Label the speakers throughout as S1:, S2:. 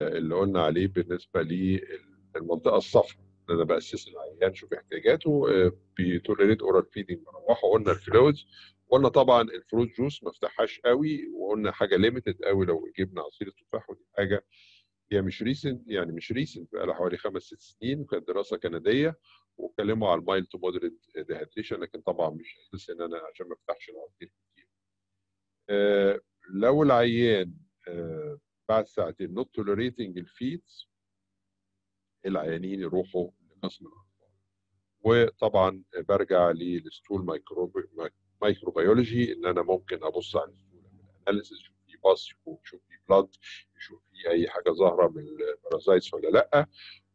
S1: اللي قلنا عليه بالنسبه للمنطقه الصفراء ان انا باسس العيان شوف احتياجاته بتوليريت اورال فيدنج بروحه قلنا الفلويدز قلنا طبعا الفروت جوس ما افتحهاش قوي وقلنا حاجه ليميتد قوي لو جبنا عصير التفاح ودي حاجه هي مش ريسنت يعني مش ريسنت بقى لها حوالي خمس ست سنين وكانت دراسه كنديه واتكلموا على المايل تو مودريت ديهيدريشن لكن طبعا مش اساس ان انا عشان ما افتحش العصير كتير. آه لو العيان آه بعد ساعتين نوت توليريتنج الفيدز العيانين يروحوا لقسم الاطفال. وطبعا برجع للستول مايكروب مايكروبيولوجي ان انا ممكن ابص على الستول اناليسيس يشوف في باص يشوف في بلاد يشوف في اي حاجه ظاهره من البارازايتس ولا لا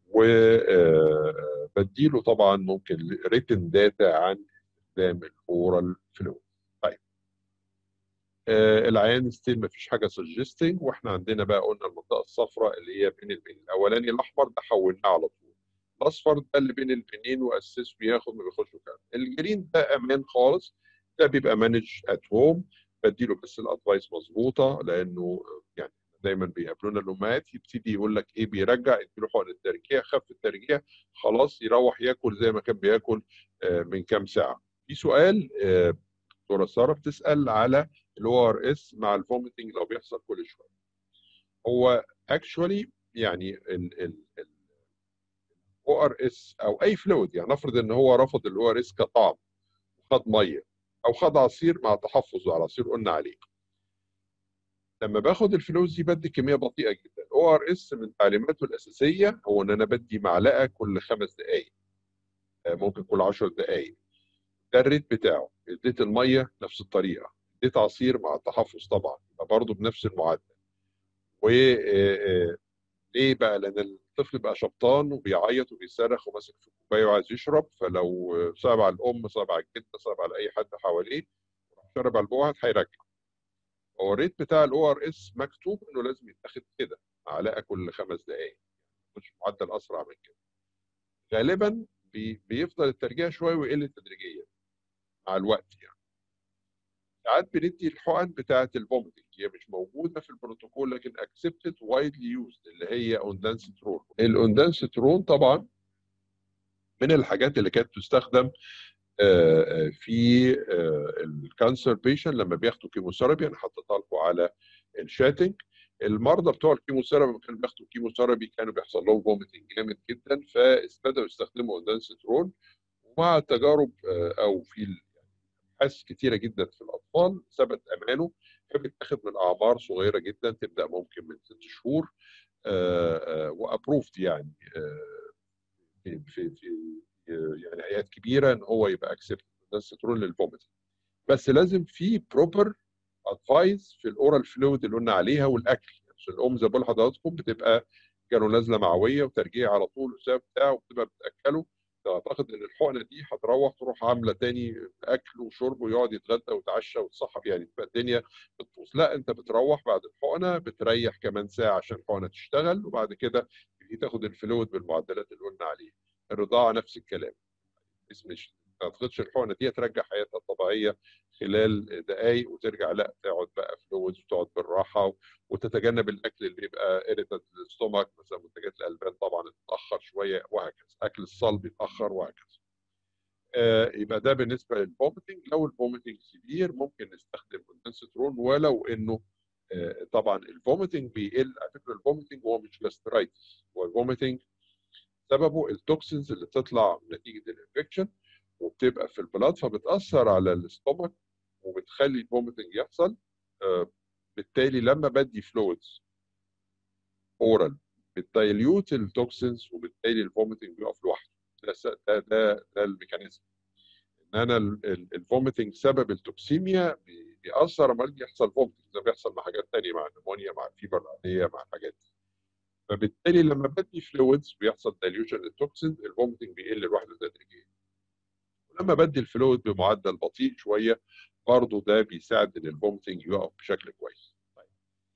S1: وبديله طبعا ممكن ريتن داتا عن استخدام الاورال فلويد طيب آه العيان ستيل ما فيش حاجه سجستنج واحنا عندنا بقى قلنا المنطقه الصفراء اللي هي بين البنين الاولاني الاحمر ده حولناه على طول الاصفر ده اللي بين البنين واسس بياخد ما بياخدش كلام الجرين ده امان خالص ده بيبقى مانج ات هوم بديله بس الادفايس مظبوطه لانه يعني دايما بيقابلونا الامهات يبتدي يقول لك ايه بيرجع اديله حقن الترجيع خف الترجيع خلاص يروح ياكل زي ما كان بياكل من كام ساعه. في سؤال دكتوره ساره بتسال على الاو ار اس مع الفوميتنج لو بيحصل كل شويه. هو اكشولي يعني الاو ار اس او اي فلويد يعني نفرض ان هو رفض الاو ار اس كطعم وخد ميه او خد عصير مع تحفظ على العصير قلنا عليه. لما باخد الفلوس دي بدي كميه بطيئه جدا الاو ار اس من تعليماته الاساسيه هو ان انا بدي معلقه كل خمس دقائق ممكن كل 10 دقائق ده الريت بتاعه اديت الميه نفس الطريقه اديت عصير مع التحفظ طبعا يبقى برضه بنفس المعدل و ليه بقى لان الطفل بقى شبطان وبيعيط وبيصرخ وماسك في كوبايه وعايز يشرب فلو صعب على الام صعب على الجده صعب على اي حد حواليه شرب على البوعد هيرجع هو الريت بتاع الاو ار اس مكتوب انه لازم يتاخد كده معلقه كل خمس دقائق مش معدل اسرع من كده غالبا بي بيفضل الترجيع شويه ويقل تدريجيا مع الوقت يعني ساعات بندي الحقن بتاعه الفوميتنج هي مش موجوده في البروتوكول لكن اكسبتد وايدلي يوزد اللي هي اوندانسترون الاوندانسترون طبعا من الحاجات اللي كانت تستخدم في الكانسر بيشن لما بياخدوا كيموثيرابي انا حطيتها لكم على الشاتنج المرضى بتوع الكيموثيرابي لما كانوا بياخدوا كيموثيرابي كانوا بيحصل لهم فوميتنج جامد جدا فابتدوا يستخدموا اودانسترون ومع التجارب او في ابحاث كتيره جدا في الاطفال ثبت امانه فبيتاخد من اعمار صغيره جدا تبدا ممكن من ست شهور وابروفد يعني في في في يعني ايات كبيره ان هو يبقى اكسبت السترون للفوميتنج بس لازم في بروبر ادفايس في الاورال فلويد اللي قلنا عليها والاكل عشان الام زي ما بقول لحضراتكم بتبقى كانوا نازله معويه وترجيع على طول والسبب بتاعه وبتبقى بتاكله اعتقد ان الحقنه دي هتروح تروح عامله تاني اكل وشرب ويقعد يتغدى ويتعشى ويتصحى يعني تبقى الدنيا بتبوظ لا انت بتروح بعد الحقنه بتريح كمان ساعه عشان الحقنه تشتغل وبعد كده تاخد الفلويد بالمعدلات اللي قلنا عليها الرضاعه نفس الكلام مش ما تاخدش الحقنه دي ترجع حياتها الطبيعيه خلال دقائق وترجع لا تقعد بقى فلويدز وتقعد بالراحه وتتجنب الاكل اللي بيبقى اريتد للستومك مثلا منتجات الالبان طبعا تتاخر شويه وهكذا اكل الصلب يتاخر وهكذا آه يبقى ده بالنسبه للفوميتنج لو الفوميتنج كبير ممكن نستخدم كوندنسترون ولو انه آه طبعا الفوميتنج بيقل على فكره الفوميتنج هو مش جاسترايتس هو الفوميتنج سببه التوكسينز اللي بتطلع نتيجه الانفكشن وبتبقى في البلاد فبتاثر على الاستومك وبتخلي الفوميتنج يحصل آه بالتالي لما بدي فلويدز اورال بتدايليوت التوكسينز وبالتالي الفوميتنج بيقف لوحده ده ده ده, ده الميكانيزم ان انا الفوميتنج سبب التوكسيميا بيأثر لما يحصل فوميتنج زي ما بيحصل مع حاجات ثانيه مع النمونيا مع الفيبر العاديه مع الحاجات دي فبالتالي لما بدي فلويدز بيحصل دايليوشن للتوكسين الفوميتنج بيقل لوحده تدريجيا ولما بدي الفلويد بمعدل بطيء شويه برضه ده بيساعد ان الفوميتنج يقف بشكل كويس طيب.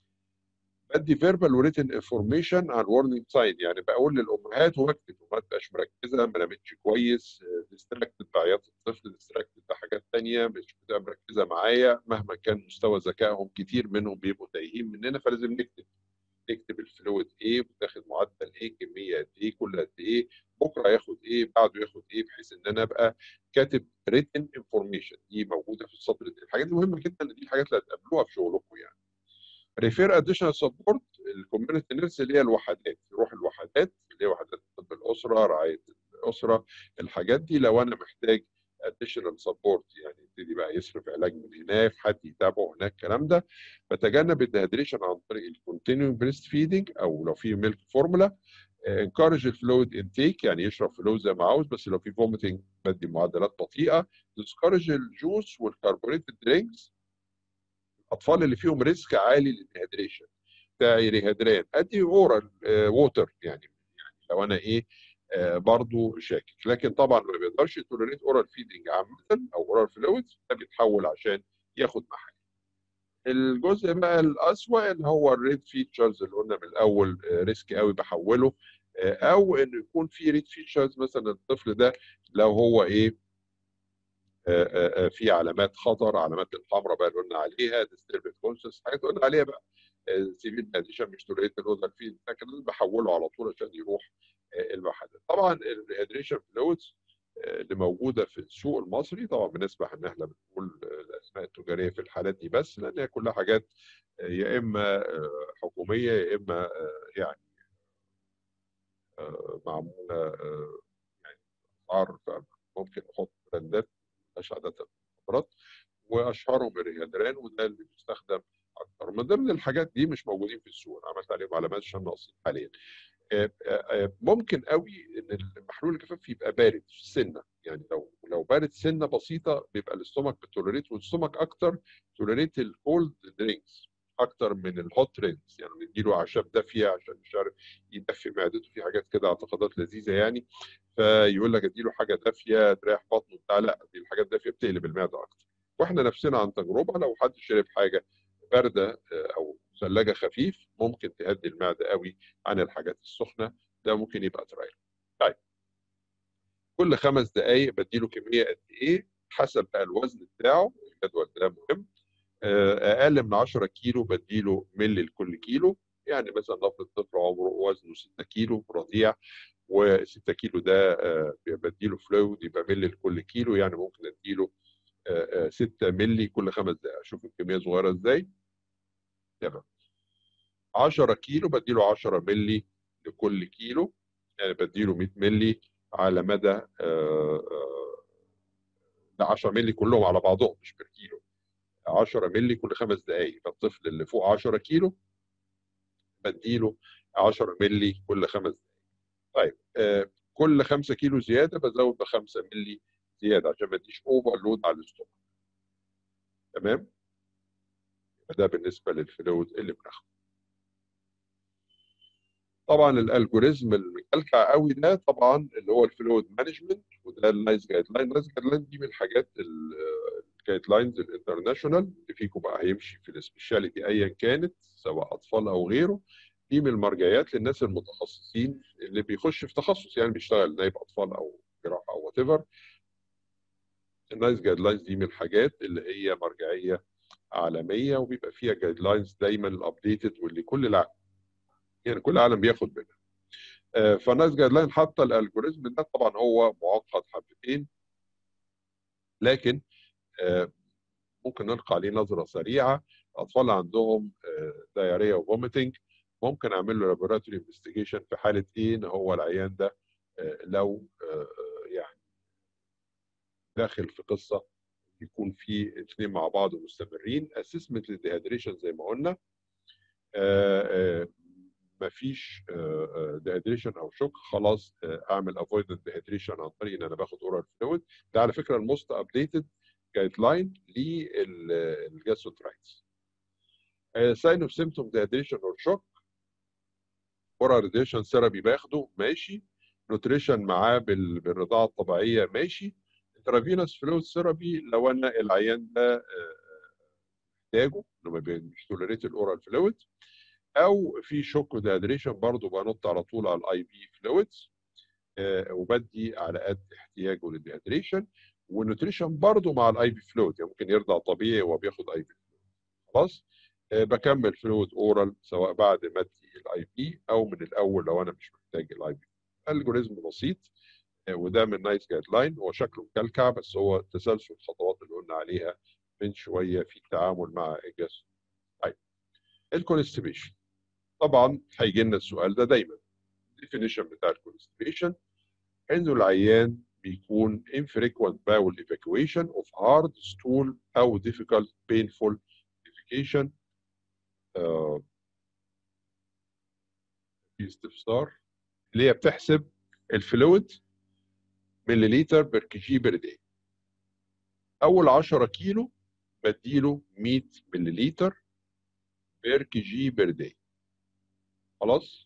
S1: بدي فيربال وريتن انفورميشن عن warning ساين يعني بقول للامهات وبكتب وما تبقاش مركزه ما نامتش كويس ديستراكتد بعياط الطفل ديستراكتد بحاجات ثانيه مش بتبقى مركزه معايا مهما كان مستوى ذكائهم كتير منهم بيبقوا تايهين مننا فلازم نكتب تكتب الفلويد ايه بتاخد معدل ايه كميه قد ايه كل قد ايه بكره ياخد ايه بعده ياخد ايه بحيث ان انا ابقى كاتب ريتن انفورميشن دي موجوده في السطر دي الحاجات دي مهمه جدا دي الحاجات اللي هتقابلوها في شغلكم يعني ريفير اديشنال سبورت الكوميونتي نيرس اللي هي الوحدات يروح الوحدات اللي هي وحدات طب الاسره رعايه الاسره الحاجات دي لو انا محتاج اديشنال سبورت يعني يبتدي بقى يصرف علاج من هناك حد يتابعه هناك الكلام ده بتجنب الدهيدريشن عن طريق الكونتينيوم بريست فيدنج او لو في ميلك فورمولا انكارج الفلويد انتيك يعني يشرب فلويد زي ما عاوز بس لو في فوميتنج بدي معدلات بطيئه ديسكارج الجوس والكربونيتد درينكس الاطفال اللي فيهم ريسك عالي للديهيدريشن بتاعي ريهدران ادي اورال ووتر يعني يعني لو انا ايه آه برضو شاكك لكن طبعا ما بيقدرش يتولريت اورال فيدنج عامه او اورال فلويدز ده بيتحول عشان ياخد محل الجزء بقى الاسوأ اللي هو الريد فيتشرز اللي قلنا من الاول آه ريسك قوي بحوله آه او انه يكون في ريد فيتشرز مثلا الطفل ده لو هو ايه في علامات خطر علامات الحمراء بقى اللي قلنا عليها ديستربت كونسس حاجات قلنا عليها بقى سيفيل اديشن مش توريت الاوزر فيد لكن بحوله على طول عشان يروح المحدد طبعا الريهدريشن فلويدز اللي موجوده في السوق المصري طبعا بنسمح ان احنا بنقول الاسماء التجاريه في الحالات دي بس لان هي كلها حاجات يا اما حكوميه يا اما يعني معموله يعني اسعار ممكن نحط براندات ملهاش عاده خبرات واشهرهم الريهدران وده اللي بيستخدم اكتر من ضمن الحاجات دي مش موجودين في السوق عملت عليهم علامات عشان ناقصين حاليا ممكن قوي ان المحلول الجفاف يبقى بارد في السنه يعني لو لو بارد سنه بسيطه بيبقى الاستومك بتولريت والاستومك اكتر تولريت الكولد درينكس اكتر من الهوت درينكس يعني نديله اعشاب دافيه عشان مش عارف يدفي معدته في حاجات كده اعتقادات لذيذه يعني فيقول لك اديله حاجه دافيه تريح بطنه بتاع لا دي الحاجات الدافيه بتقلب المعده اكتر واحنا نفسنا عن تجربه لو حد شرب حاجه بارده او ثلاجه خفيف ممكن تهدي المعده قوي عن الحاجات السخنه ده ممكن يبقى ترايل طيب كل خمس دقائق بديله كميه قد ايه حسب بقى الوزن بتاعه الجدول ده مهم اقل من 10 كيلو بديله ملي لكل كيلو يعني مثلا نفرض طفل عمره وزنه 6 كيلو رضيع و6 كيلو ده بديله فلويد يبقى ملي لكل كيلو يعني ممكن اديله 6 ملي كل خمس دقائق شوف الكميه صغيره ازاي تمام 10 كيلو بديله 10 ملي لكل كيلو يعني بديله 100 ملي على مدى ده 10 ملي كلهم على بعضهم مش بر كيلو 10 ملي كل خمس دقائق فالطفل اللي فوق 10 كيلو بديله 10 ملي كل خمس دقائق طيب آه كل 5 كيلو زياده بزود ب 5 ملي زياده عشان ما اديش اوفر لود على الاستومك تمام ده بالنسبه للفلويد اللي بناخده طبعا الالجوريزم المكلكع قوي ده طبعا اللي هو الفلويد مانجمنت وده النايس جايد لاين النايس جايد لاين دي من الحاجات الجايد لاينز الانترناشونال اللي فيكم بقى هيمشي في السبيشاليتي ايا كانت سواء اطفال او غيره دي من المرجعيات للناس المتخصصين اللي بيخش في تخصص يعني بيشتغل نايب اطفال او جراحه او وات ايفر النايس جايد لاينز دي من الحاجات اللي هي مرجعيه عالميه وبيبقى فيها جايد لاينز دايما الابديتد واللي كل العالم يعني كل العالم بياخد منها فالنايس جايد لاين حتى الالجوريزم ده طبعا هو معقد حبتين لكن ممكن نلقى عليه نظره سريعه الاطفال عندهم دايريا وفوميتنج ممكن اعمل له لابوراتوري انفستيجيشن في حاله ايه ان هو العيان ده لو يعني داخل في قصه يكون في اثنين مع بعض مستمرين اسسمنت للديهيدريشن زي ما قلنا مفيش ديهيدريشن او شوك خلاص اعمل افويدنت ديهيدريشن عن طريق ان انا باخد اورال فلويد ده على فكره الموست ابديتد جايد لاين للجاستروترايتس ساين اوف سيمتوم ديهيدريشن اور شوك اورال راديشن ثيرابي باخده ماشي نوتريشن معاه بالرضاعه الطبيعيه ماشي انترافينوس فلويد ثيرابي لو انا العيان ده محتاجه انه ما بيتولريت الاورال فلويد او في شوك ديهيدريشن برضه بنط على طول على الاي بي فلويدز وبدي على قد احتياجه للديهيدريشن والنوتريشن برضه مع الاي بي فلويد يعني ممكن يرضع طبيعي وهو بياخد اي بي فلويد خلاص آه، بكمل فلويد اورال سواء بعد ما ادي الاي بي او من الاول لو انا مش محتاج الاي بي الجوريزم بسيط آه، وده من نايس جايد لاين هو شكله مكلكع بس هو تسلسل الخطوات اللي قلنا عليها من شويه في التعامل مع الجسم طيب الكونستيبيشن طبعا هيجي لنا السؤال ده دايما الديفينيشن بتاع الكونستيبيشن انه العيان بيكون infrequent bowel evacuation of hard stool او difficult painful defecation آه، في استفسار اللي هي بتحسب الفلويد مليليتر بير كي جي بير داي اول 10 كيلو بديله 100 مليليتر بير كي جي بير داي خلاص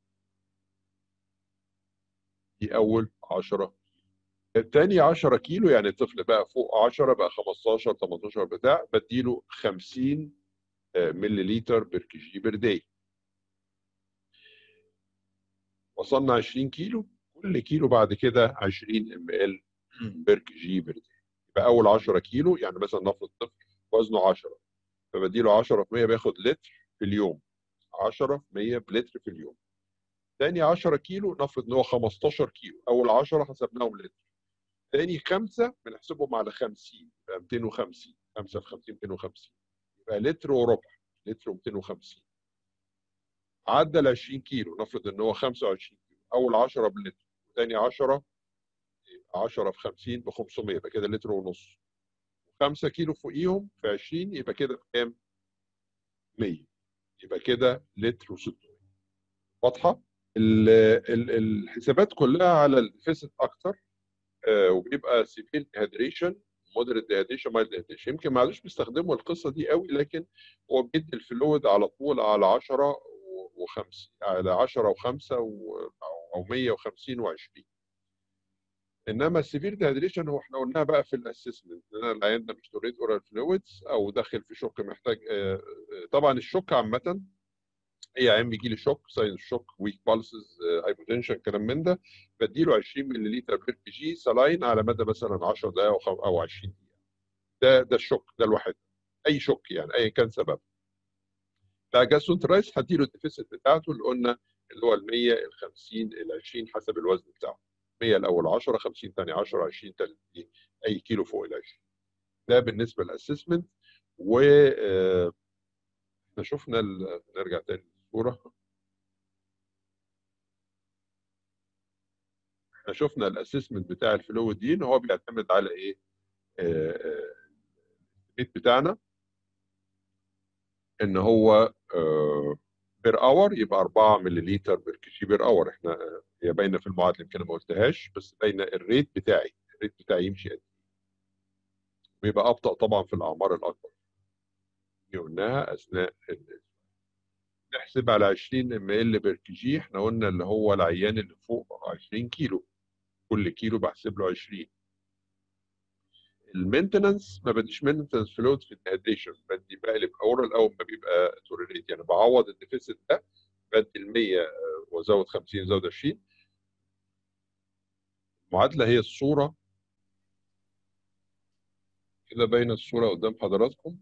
S1: دي اول 10 الثاني 10 كيلو يعني الطفل بقى فوق 10 بقى 15 18 بتاع بديله 50 مليليتر بير كي جي بير داي وصلنا 20 كيلو كل كيلو بعد كده 20 ام ال بير كي جي بير داي يبقى اول 10 كيلو يعني مثلا نفرض طفل وزنه 10 فبديله 10 في 100 بياخد لتر في اليوم 10 في 100 بلتر في اليوم تاني 10 كيلو نفرض ان هو 15 كيلو اول 10 حسبناهم لتر تاني خمسه بنحسبهم على 50 يبقى 250 5 في 50 250 يبقى لتر وربع لتر و250 عدى ال 20 كيلو نفرض ان هو 25 كيلو اول 10 بلتر ثاني 10 10 في 50 ب 500 يبقى كده لتر ونص 5 كيلو فوقيهم في 20 يبقى كده بكام؟ 100 يبقى كده لتر و600 واضحه؟ ال- ال- الحسابات كلها على الديفيسيت اكتر آه، وبيبقى سيفير ديهيدريشن مودريت ديهيدريشن مايلد ديهيدريشن يمكن ما عادوش بيستخدموا القصه دي قوي لكن هو بيدي الفلويد على طول على 10 و5 على 10 و5 او 150 و20 انما السيفير ديهيدريشن هو احنا قلناها بقى في الاسسمنت ان انا العيان ده مش توريد اورال فلويدز او داخل في شوك محتاج آه، آه، طبعا الشوك عامه اي عيان بيجي لي شوك ساين شوك ويك بالسز هايبوتنشن كلام من ده بديله 20 مللي بير بي جي سلاين على مدى مثلا 10 دقائق او خم- او 20 دقيقه ده ده الشوك ده الواحد اي شوك يعني ايا كان سبب فجاسونترايس هديله الديفيسيت بتاعته اللي قلنا اللي هو ال 100 ال 50 ال 20 حسب الوزن بتاعه 100 الاول 10 50 ثاني 10 20 ثالث اي كيلو فوق ال 20 ده بالنسبه للاسسمنت و آه، احنا شفنا ال- نرجع تاني للصوره احنا شفنا الاسسمنت بتاع الفلويد دي ان هو بيعتمد على ايه؟ الريت بتاعنا ان هو بير اور يبقى 4 مللي بير كيجي بير اور احنا آه، هي باينه في المعادله يمكن أنا ما قلتهاش بس باينه الريت بتاعي الريت بتاعي يمشي قد ايه ويبقى ابطا طبعا في الاعمار الاكبر دي قلناها اثناء ال- نحسب على 20 ام ال بير كي جي احنا قلنا اللي هو العيان اللي فوق 20 كيلو كل كيلو بحسب له 20 المينتننس ما بديش مينتننس فلويد في الديهيدريشن بدي بقلب اورال اول ما بيبقى توريليت يعني بعوض الديفيسيت ده بدي ال 100 آه، وازود 50 زود 20 المعادله هي الصوره كده باينه الصوره قدام حضراتكم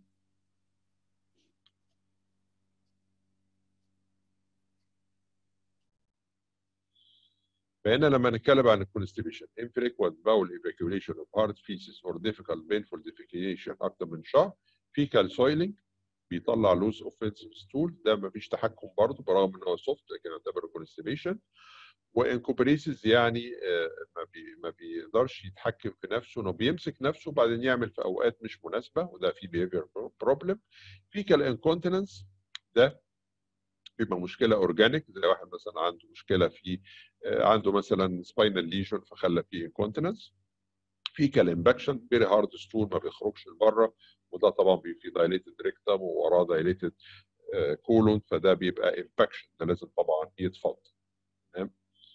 S1: فهنا لما نتكلم عن الكونستيبيشن infrequent bowel evacuation of hard feces or difficult painful defecation اكتر من شهر fecal soiling بيطلع لوز اوفنسيف ستول ده مفيش تحكم برضه برغم ان هو سوفت لكن اعتبره كونستيبيشن وانكوبريسز يعني آه، ما, بي ما بيقدرش يتحكم في نفسه انه بيمسك نفسه وبعدين يعمل في اوقات مش مناسبه وده في بيهيفير بروبلم فيكال انكونتيننس ده بيبقى مشكله اورجانيك زي واحد مثلا عنده مشكله في آه، عنده مثلا سباينال ليجن فخلى فيه انكونتيننس فيكال امباكشن فيري هارد ستول ما بيخرجش لبره وده طبعا بيبقى في دايليتد ريكتم ووراه دايليتد كولون فده بيبقى امباكشن ده لازم طبعا يتفضل تمام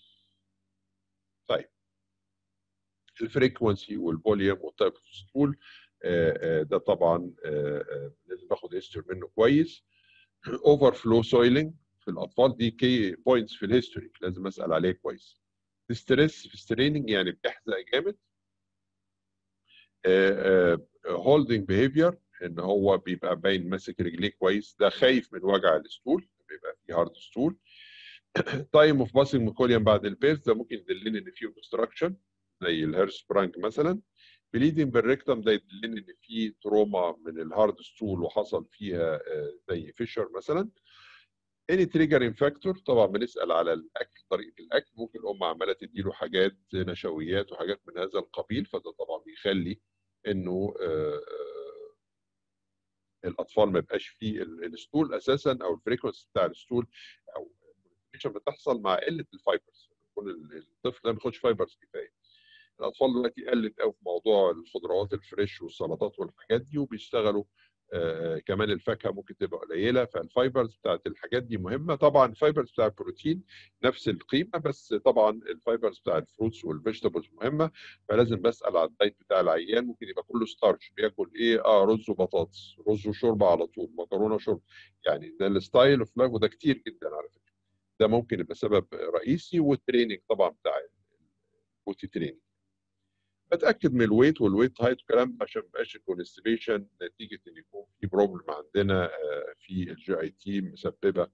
S1: طيب الفريكونسي والفوليوم والتايب اوف ستول ده طبعا آه، آه، لازم باخد هيستوري منه كويس اوفر فلو سويلنج في الاطفال دي كي بوينتس في الهيستوري لازم اسال عليه كويس ستريس في ستريننج يعني بيحزق جامد هولدنج بيهيفير ان هو بيبقى باين ماسك رجليه كويس ده خايف من وجع الستول بيبقى فيه هارد ستول تايم اوف باسنج ميكوليوم بعد البيرث ده ممكن يدلني ان فيه اوبستراكشن زي الهيرس برانك مثلا بليدنج بالريكتم ده يدلني ان في تروما من الهارد ستول وحصل فيها زي فيشر مثلا اني تريجرنج فاكتور طبعا بنسال على الاكل طريقه الاكل ممكن الام عماله تديله حاجات نشويات وحاجات من هذا القبيل فده طبعا بيخلي انه الاطفال ما يبقاش فيه الستول اساسا او الفريكونسي بتاع الستول او بتحصل مع قله الفايبرز يكون الطفل ده ما بياخدش فايبرز كفايه الاطفال دلوقتي قلت قوي في موضوع الخضروات الفريش والسلطات والحاجات دي وبيشتغلوا آه كمان الفاكهه ممكن تبقى قليله فالفايبرز بتاعت الحاجات دي مهمه طبعا الفايبرز بتاع البروتين نفس القيمه بس طبعا الفايبرز بتاع الفروتس والفيجيتابلز مهمه فلازم بسال على الدايت بتاع العيان ممكن يبقى كله ستارش بياكل ايه اه رز وبطاطس رز وشوربه على طول مكرونه شوربه يعني ده الستايل اوف لايف وده كتير جدا على فكره ده ممكن يبقى سبب رئيسي والتريننج طبعا بتاع البوتي تريننج بتاكد من الويت والويت هايت والكلام ده عشان ما يبقاش الكونستيبيشن نتيجه ان يكون في بروبلم عندنا في الجي اي تي مسببه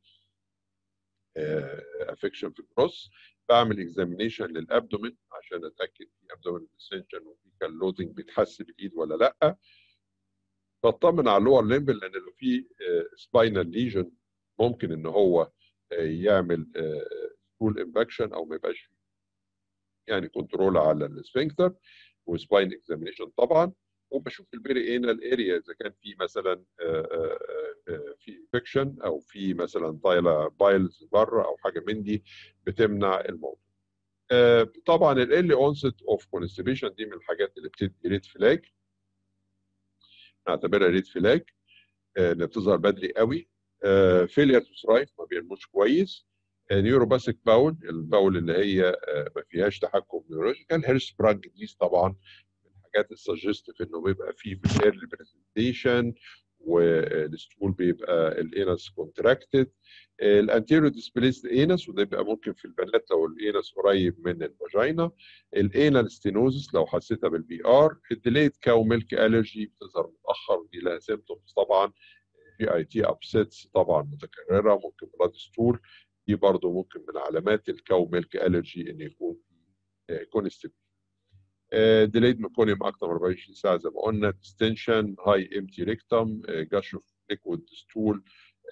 S1: افكشن في الكروس بعمل اكزامينيشن للابدومين عشان اتاكد في ابدومين ديسنشن وفي كان لودنج بيتحس بالايد ولا لا بطمن على اللور ليمب لان لو في سباينال ليجن ممكن ان هو يعمل سكول امباكشن او ما يبقاش فيه يعني كنترول على السفنكتر وسباين اكزامينيشن طبعا وبشوف البيري انال اريا اذا كان في مثلا في انفكشن او في مثلا طايله بايلز بره او حاجه من دي بتمنع الموضوع. طبعا الايرلي اونست اوف كونستيبيشن دي من الحاجات اللي بتدي ريد فلاج نعتبرها ريد فلاج اللي بتظهر بدري قوي فيلير تو ثرايف ما بينموش كويس نيوروباسيك باول الباول اللي هي ما فيهاش تحكم نيورولوجيكال هيرس برانك ديز طبعا من الحاجات السجستيف انه بيبقى فيه في الايرلي برزنتيشن والستول بيبقى الانس كونتراكتد الانتيريو ديسبليسد انس وده بيبقى ممكن في البنات لو الانس قريب من الفاجينا الانال ستينوزس لو حسيتها بالبي ار الديليد كاو ميلك الرجي بتظهر متاخر ودي لها سيمتومز طبعا في اي تي ابسيتس طبعا متكرره ممكن بلاد ستول دي برضه ممكن من علامات الكاو ميلك الرجي ان يكون في كونستيبيشن ديليد ميكونيوم اكتر من 24 ساعه زي ما قلنا ديستنشن هاي امتي ريكتم جاش اوف ليكويد ستول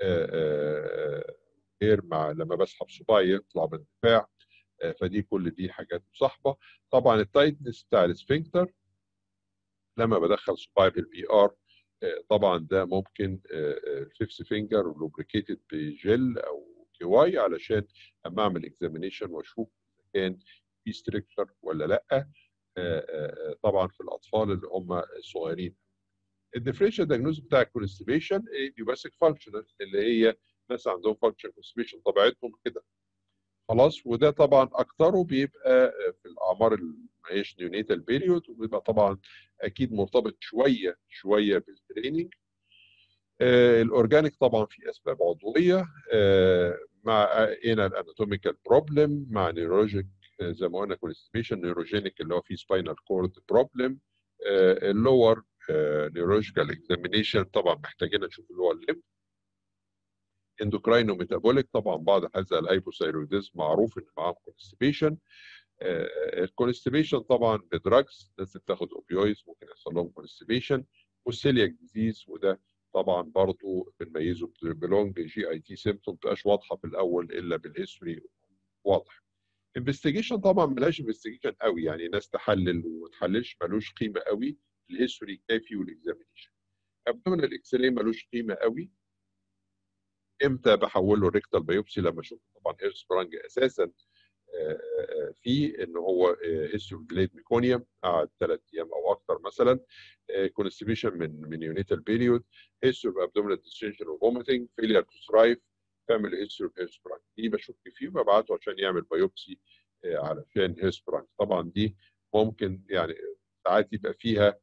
S1: غير مع لما بسحب صباعي يطلع باندفاع فدي كل دي حاجات مصاحبه طبعا التايتنس بتاع السفنكتر لما بدخل صباعي بالبي ار طبعا ده ممكن الفيفث فينجر لوبريكيتد بجل او كي واي علشان اما اعمل اكزامينيشن واشوف اذا كان في ستريكشر ولا لا طبعا في الاطفال اللي هم الصغيرين الديفرنشال دايجنوز بتاع الكونستيبيشن بيباسك فانكشنال اللي هي ناس عندهم فانكشن كونستيبيشن طبيعتهم كده خلاص وده طبعا اكثره بيبقى في الاعمار اللي ما هيش نيونيتال بيريود وبيبقى طبعا اكيد مرتبط شويه شويه بالتريننج آه الاورجانيك طبعا في اسباب عضويه آه مع هنا الاناتوميكال بروبلم مع نيورولوجيك آه زي ما قلنا كونستيبيشن نيوروجينيك اللي هو في سباينال كورد بروبلم اللور نيورولوجيكال اكزامينيشن طبعا محتاجين نشوف اللي هو الليمب اندوكراين وميتابوليك طبعا بعض هذا الهايبوثايروديزم معروف ان معاهم كونستيبيشن الكونستيبيشن طبعا بدراجز لازم تاخد اوبيويدز ممكن يحصل لهم كونستيبيشن والسيلياك ديزيز وده طبعا برضه بنميزه بلونج جي اي تي سيمتوم تبقاش واضحه في الاول الا بالهيستوري واضح انفستيجيشن طبعا ملهاش انفستيجيشن قوي يعني ناس تحلل وما تحللش ملوش قيمه قوي الهيستوري كافي والاكزامينيشن ابدومينال الاكس راي ملوش قيمه قوي امتى بحول له الريكتال بايوبسي لما اشوف طبعا هيرس برانج اساسا في ان هو هيستوري جليد ميكونيوم قعد ثلاث ايام او اكثر مثلا كونستيبيشن من من يونيتال بيريود هيستوري ابدومينال ديستنشن وفوميتنج فيلير تو ثرايف تعمل هيستوري هيرس برانج دي بشك فيه وببعته عشان يعمل بايوبسي علشان هيرس برانج طبعا دي ممكن يعني ساعات يبقى فيها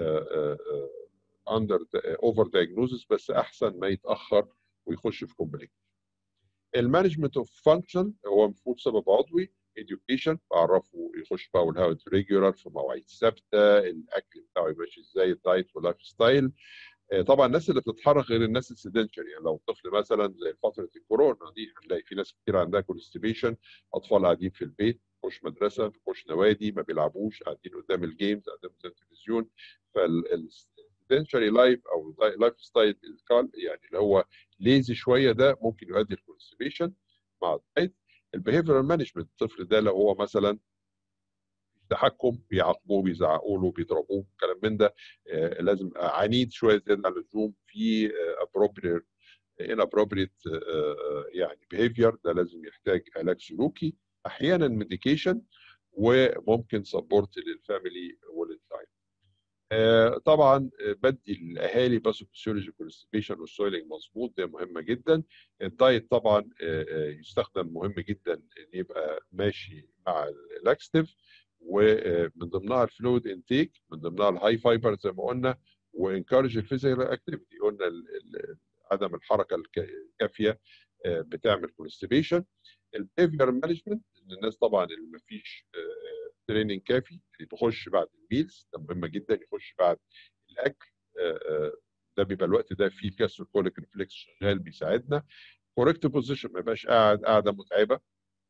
S1: اندر اوفر دايجنوزس بس احسن ما يتاخر ويخش في كومبليكيشن المانجمنت اوف فانكشن هو المفروض سبب عضوي education بعرفه يخش بقى والهاوت ريجولار في مواعيد ثابته الاكل بتاعه ماشي ازاي الدايت واللايف ستايل آه، طبعا الناس اللي بتتحرك غير الناس السيدنشري يعني لو طفل مثلا زي فتره الكورونا دي هنلاقي في ناس كتير عندها كونستيبيشن اطفال قاعدين في البيت مش مدرسه مش نوادي ما بيلعبوش قاعدين قدام الجيمز قدام التلفزيون فالسيدنشري لايف او لايف ستايل يعني اللي هو ليزي شويه ده ممكن يؤدي للكونستيبيشن مع الدايت البيهيفيرال مانجمنت الطفل ده لو هو مثلا تحكم بيعاقبوه بيزعقوا له بيضربوه كلام من ده آه، لازم عنيد شويه زياده عن اللزوم في ابروبريت inappropriate آه، يعني behavior ده لازم يحتاج علاج سلوكي احيانا ميديكيشن وممكن سبورت للفاميلي والتايم طبعا آه، بدي الاهالي باسوفيسيولوجي كونستيبيشن والسويلنج مظبوط ده مهمه جدا الدايت طبعا يستخدم مهم جدا ان يبقى ماشي مع اللاكستيف ومن ضمنها الفلويد انتيك من ضمنها الهاي فايبر زي ما قلنا وانكارج الفيزيكال اكتيفيتي قلنا عدم الحركه الكافيه بتعمل كونستيبيشن البيفير مانجمنت ان الناس طبعا اللي ما فيش تريننج كافي بيخش بعد الميلز ده مهمه جدا يخش بعد الاكل ده بيبقى الوقت ده فيه كسر كوليك ريفلكس شغال بيساعدنا كوريكت بوزيشن ما يبقاش قاعد قاعده متعبه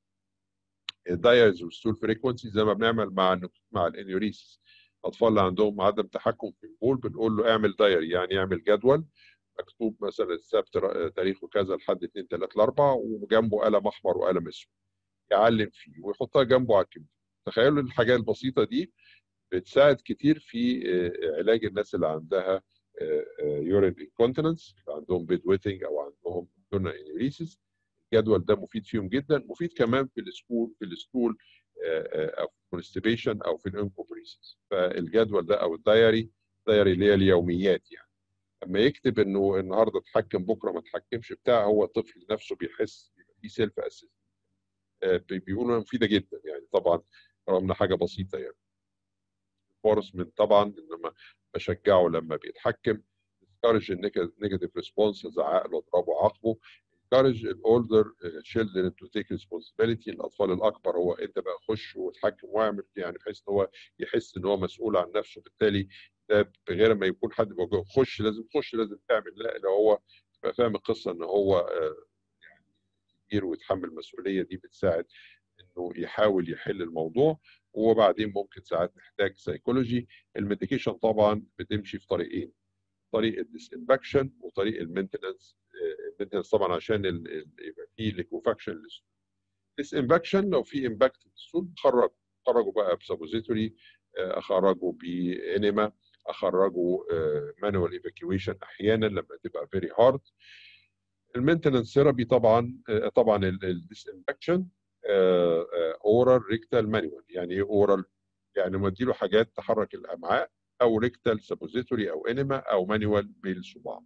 S1: الدايرز والستول فريكونسي زي ما بنعمل مع مع الانيوريسيس الاطفال اللي عندهم عدم تحكم في البول بنقول له اعمل دايري يعني اعمل جدول مكتوب مثلا السبت تاريخه كذا لحد 2 3 4 وجنبه قلم احمر وقلم اسود يعلم فيه ويحطها جنبه على الكمبيوتر تخيلوا الحاجات البسيطه دي بتساعد كتير في علاج الناس اللي عندها يورين انكونتيننس عندهم بيد ويتنج او عندهم دون انيوريسيس الجدول ده مفيد فيهم جدا مفيد كمان في السكول في الستول او في الكونستيبيشن او في الانكوبريسيس فالجدول ده او الدايري دايري اللي هي اليوميات يعني اما يكتب انه النهارده اتحكم بكره ما اتحكمش بتاع هو الطفل نفسه بيحس في سيلف اسيست بيقولوا مفيده جدا يعني طبعا رغم حاجه بسيطه يعني الفورسمنت طبعا انما بشجعه لما بيتحكم discourage النيجاتيف ريسبونس ازعق له اضربه عاقبه encourage older children to take responsibility الاطفال الاكبر هو انت بقى خش وتحكم واعمل يعني بحيث ان هو يحس ان هو مسؤول عن نفسه بالتالي ده بغير ما يكون حد بيقول خش لازم تخش لازم تعمل لا لو هو تبقى فاهم القصه ان هو يعني كبير ويتحمل المسؤوليه دي بتساعد انه يحاول يحل الموضوع وبعدين ممكن ساعات نحتاج سيكولوجي الميديكيشن طبعا بتمشي في طريقين طريق الديسانفكشن وطريق المينتنس المينتنس طبعا عشان يبقى فيه ليكوفاكشن ديسانفكشن لو في امباكت في السول خرجه خرجوا بقى بسابوزيتوري اخرجوا بانيما اخرجوا مانوال ايفاكيويشن احيانا لما تبقى فيري هارد المينتنس ثيرابي طبعا طبعا الديسانفكشن اورال ريكتال مانوال يعني ايه اورال يعني مديله حاجات تحرك الامعاء او ريكتال سابوزيتوري او انيما او مانوال بالصباع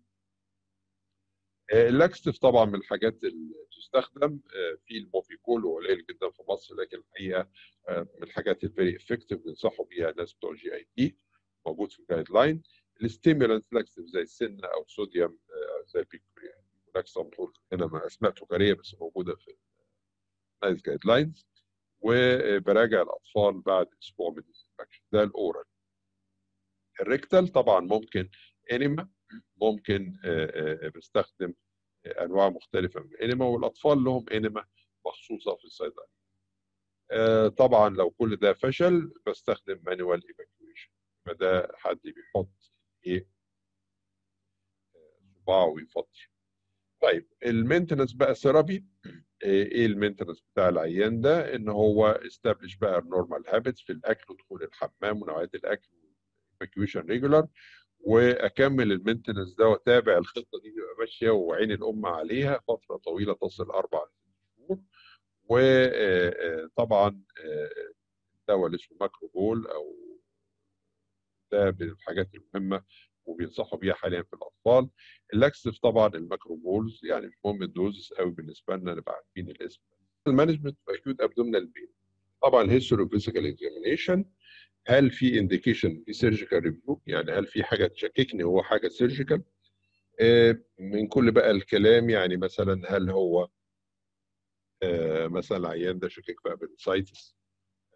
S1: اللاكستيف طبعا من الحاجات اللي تستخدم في الموفيكول هو قليل جدا في مصر لكن الحقيقه من الحاجات الفيري افكتيف بننصحوا بيها الناس بتوع جي اي بي موجود في الجايد لاين الستيمولانت لاكستيف زي السنه او الصوديوم زي البيكوريا لاكستامبول هنا اسماء تجاريه بس موجوده في نايس جايد لاينز وبراجع الاطفال بعد اسبوع من الانفكشن ده الاورال الريكتال طبعا ممكن انيما ممكن بستخدم انواع مختلفه من الانيما والاطفال لهم انيما مخصوصه في الصيدليه طبعا لو كل ده فشل بستخدم مانوال ايفاكيويشن فده حد بيحط ايه صباعه ويفضي طيب المينتنس بقى ثيرابي ايه المينتنس بتاع العيان ده ان هو استابلش بقى النورمال هابتس في الاكل ودخول الحمام ونوعيات الاكل ايفاكيويشن ريجولار واكمل المينتنس ده واتابع الخطه دي تبقى ماشيه وعين الام عليها فتره طويله تصل اربع شهور وطبعا الدواء اللي اسمه ماكروبول او ده من الحاجات المهمه وبينصحوا بيها حاليا في الاطفال اللاكسف طبعا الماكروبولز يعني مش مهم الدوزز قوي بالنسبه لنا نبقى عارفين الاسم المانجمنت اكيوت ابدومينال بين طبعا الهيستوري فيزيكال اكزامينيشن هل في انديكيشن في سيرجيكال ريفيو يعني هل في حاجه تشككني هو حاجه سيرجيكال من كل بقى الكلام يعني مثلا هل هو مثلا العيان ده شاكك في ابندسايتس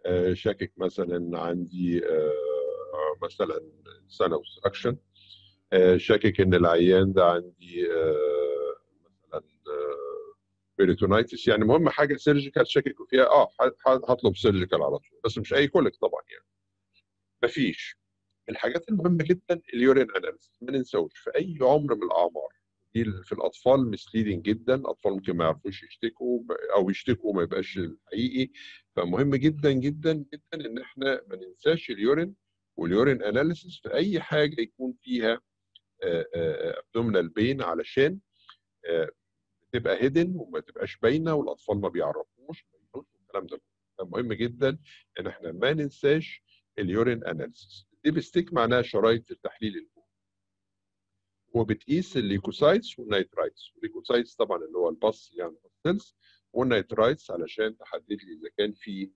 S1: شاكك مثلا عندي مثلا سنه اوبستراكشن آه، شاكك ان العيان ده عندي آه، مثلا بيريتونايتس يعني مهم حاجه سيرجيكال شاكك فيها اه ه- ه- هطلب سيرجيكال على طول بس مش اي كوليك طبعا يعني مفيش الحاجات المهمه جدا اليورين اناليسيس ما ننساوش في اي عمر من الاعمار دي في الاطفال مسليدنج جدا الاطفال ممكن ما يعرفوش يشتكوا ب- او يشتكوا ما يبقاش الحقيقي فمهم جدا جدا جدا ان احنا ما ننساش اليورين واليورين اناليسيس في اي حاجه يكون فيها ابدومينال بين علشان آه، تبقى هيدن وما تبقاش باينه والاطفال ما بيعرفوش ما يقولوش الكلام ده مهم جدا ان احنا ما ننساش اليورين اناليسيس الديبستيك معناها شرايط التحليل البول وبتقيس الليكوسايتس والنيترايتس الليكوسايتس طبعا اللي هو البص يعني السيلز والنيترايتس علشان تحدد لي اذا كان في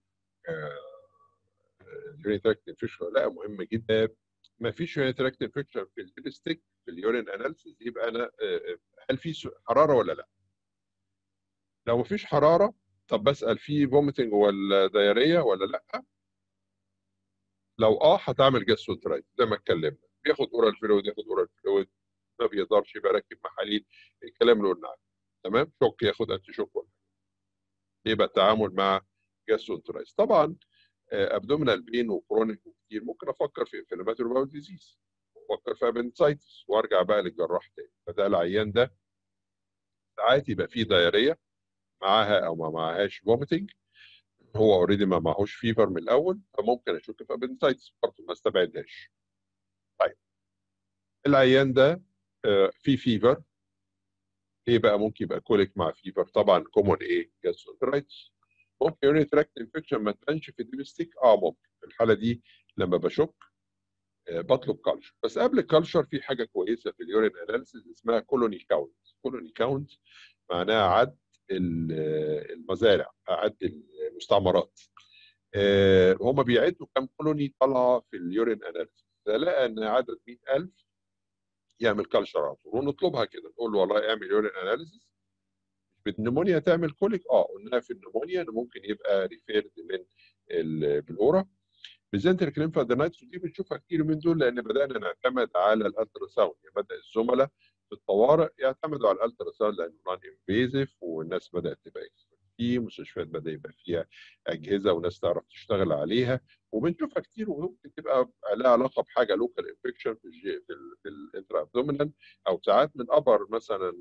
S1: يورين تراكت انفكشن ولا لا مهم جدا ما فيش يورين تراكت انفكشن في الديبستيك في اليورين اناليسيس يبقى انا آه، آه، هل في س- حراره ولا لا لو ما فيش حراره طب بسال في فوميتنج ولا دايريه ولا لا لو اه هتعمل جاستروترايت زي ما اتكلمنا بياخد اورال فلويد ياخد اورال فلويد ما بيقدرش يبقى راكب محاليل الكلام اللي قلنا عنه تمام شوك ياخد انتي شوك ولا يبقى التعامل مع جاستروترايت طبعا ابدومينال بين وكرونيك وكتير ممكن افكر في انفلاماتوري باول ديزيز افكر في ابنسايتس وارجع بقى للجراح تاني فده العيان ده ساعات يبقى فيه دايريه معاها او ما معاهاش فوميتنج هو اوريدي ما معهوش فيفر من الاول فممكن اشك في ابنسايتس برضه ما استبعدهاش طيب العيان ده آه، في فيفر ايه بقى ممكن يبقى كوليك مع فيفر طبعا كومون ايه جاستروترايتس ممكن يورين تراكت انفكشن ما تبانش في الديبستيك اه ممكن في الحاله دي لما بشك آه، بطلب كالشر بس قبل الكالشر في حاجه كويسه في اليورين اناليسيس اسمها كولوني كاونت كولوني كاونت معناها عد ال- المزارع عد المستعمرات آه، هم بيعدوا كم كولوني طالعه في اليورين اناليسيس لقى ان عدد 100000 يعمل كالشر على طول ونطلبها كده نقول له والله اعمل يورين اناليسيس بالنمونيا تعمل كوليك اه قلنا في النمونيا انه ممكن يبقى ريفيرد من البلورا بزنتر كليمفادينايتس ودي بنشوفها كتير من دول لان بدانا نعتمد على الالترا ساوند يعني بدا الزملاء في الطوارئ يعتمدوا على الالترا ساوند لانه نون انفيزيف والناس بدات تبقى expert فيه مستشفيات بدا يبقى فيها اجهزه وناس تعرف تشتغل عليها وبنشوفها كتير وممكن تبقى لها علاقه بحاجه لوكال انفكشن في الجي في, ال- في الانترا ابدومينال او ساعات من ابر مثلا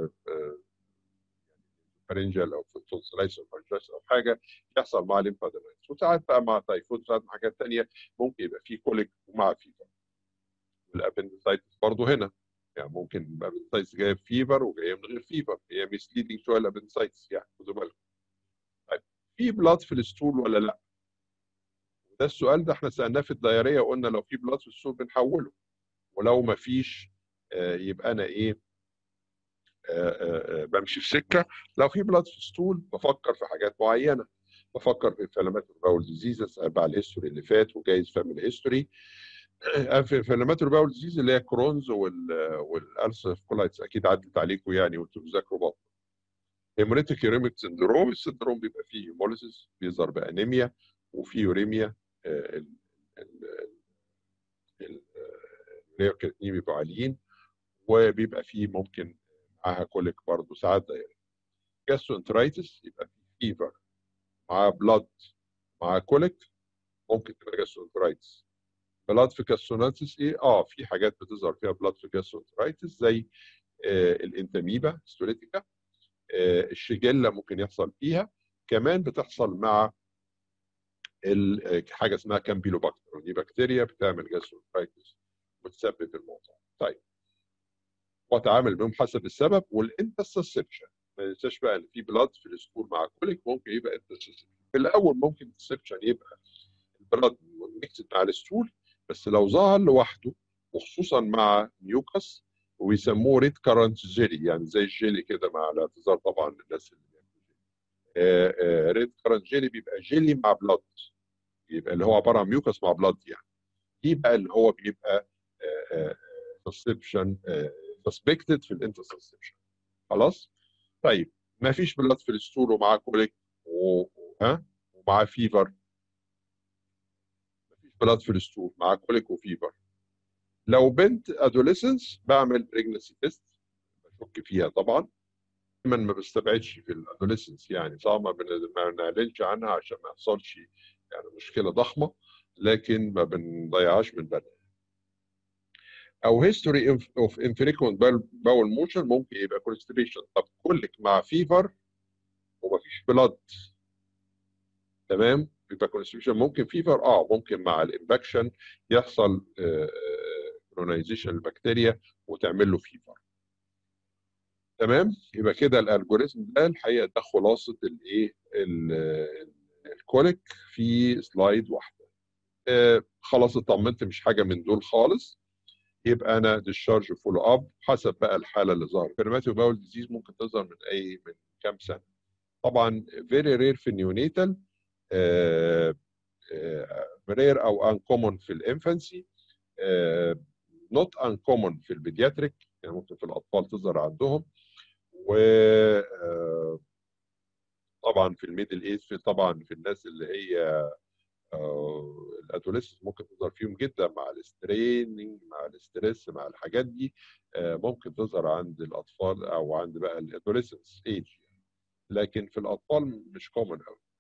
S1: فرنجل او في التونسلايس او فانجايس او حاجه يحصل مع ليمفادينايتس وساعات بقى مع تايفود ساعات مع حاجات ثانيه ممكن يبقى في كوليك ومع فيفر والابندسايتس برضه هنا يعني ممكن يبقى الابندسايتس جايه بفيفر وجايه من غير فيفر هي ميسليدنج شويه الابندسايتس يعني خدوا بالكم طيب في بلاد في الستول ولا لا؟ ده السؤال ده احنا سالناه في الدايريه وقلنا لو في بلاد في الستول بنحوله ولو ما فيش آه، يبقى انا ايه آه، آه، آه، بمشي في سكه لو في بلاد في ستول بفكر في حاجات معينه بفكر في انفلاماتوري باول ديزيز اسال بقى على الهيستوري اللي فات وجايز فاميلي هيستوري في انفلاماتوري باول ديزيز اللي هي كرونز وال والالسف كولايتس اكيد عدت عليكم يعني وانتم بتذاكروا بطن هيموريتيك يوريميك سندروم السندروم بيبقى فيه هيموليسيس بيظهر بانيميا وفي يوريميا آه، ال- ال- ال- آه، الكرياتينين بيبقوا عاليين وبيبقى فيه ممكن معاها كوليك برضه ساعات دايرة جاسترونترايتس يبقى فيه فيفر مع بلاد مع كوليك ممكن تبقى جاسترونترايتس بلاد في جاسترونترايتس ايه اه في حاجات بتظهر فيها بلاد في جاسترونترايتس زي آه الانتاميبا ستوليتيكا آه الشجله ممكن يحصل فيها كمان بتحصل مع ال- آه، حاجه اسمها كامبيلوباكتر دي بكتيريا بتعمل جاسترونترايتس وتسبب الموضوع طيب واتعامل بهم حسب السبب والانترسبشن ما ننساش بقى ان في بلاد في السكول مع كوليك ممكن يبقى انترسبشن في الاول ممكن الانترسبشن يبقى البلاد ميكسد مع الستول بس لو ظهر لوحده وخصوصا مع ميوكس ويسموه ريد كارنت جيلي يعني زي الجيلي كده مع الاعتذار طبعا للناس اللي بياكلوا ريد كارنت جيلي بيبقى جيلي مع بلاد يبقى اللي هو عباره عن ميوكس مع بلاد يعني دي بقى اللي هو بيبقى سسبشن سسبكتد في الانترسبشن خلاص طيب ما فيش بلاد في الستول ومعاه كوليك و... ها ومعاه فيفر ما فيش بلاد في الستول معاه كوليك وفيفر لو بنت ادوليسنس بعمل بريجنسي تيست بشك فيها طبعا دايما ما بستبعدش في الادوليسنس يعني صح ما بن- ما بنعلنش عنها عشان ما يحصلش يعني مشكله ضخمه لكن ما بنضيعهاش من بالنا او هيستوري اوف infrequent باول موشن ممكن يبقى كونستيبيشن طب كلك مع فيفر ومفيش بلاد تمام يبقى كونستيبيشن ممكن فيفر اه ممكن مع الانفكشن يحصل كولونيزيشن البكتيريا وتعمل له فيفر تمام يبقى كده الالجوريزم ده الحقيقه ده خلاصه الايه ال- الكوليك في سلايد واحده آه خلاص اطمنت مش حاجه من دول خالص يبقى انا ديشارج فولو اب حسب بقى الحاله اللي ظهرت بيرماتيو باول ديزيز ممكن تظهر من اي من كام سنه طبعا فيري رير في النيونيتال رير او انكومون في الانفانسي نوت انكومون في البيدياتريك يعني ممكن في الاطفال تظهر عندهم و آه، طبعا في الميدل ايج في طبعا في الناس اللي هي الادوليسنس ممكن تظهر فيهم جدا مع الستريننج مع الاستريس مع الحاجات دي آه، ممكن تظهر عند الاطفال او عند بقى الادوليسنس ايج لكن في الاطفال مش كومن قوي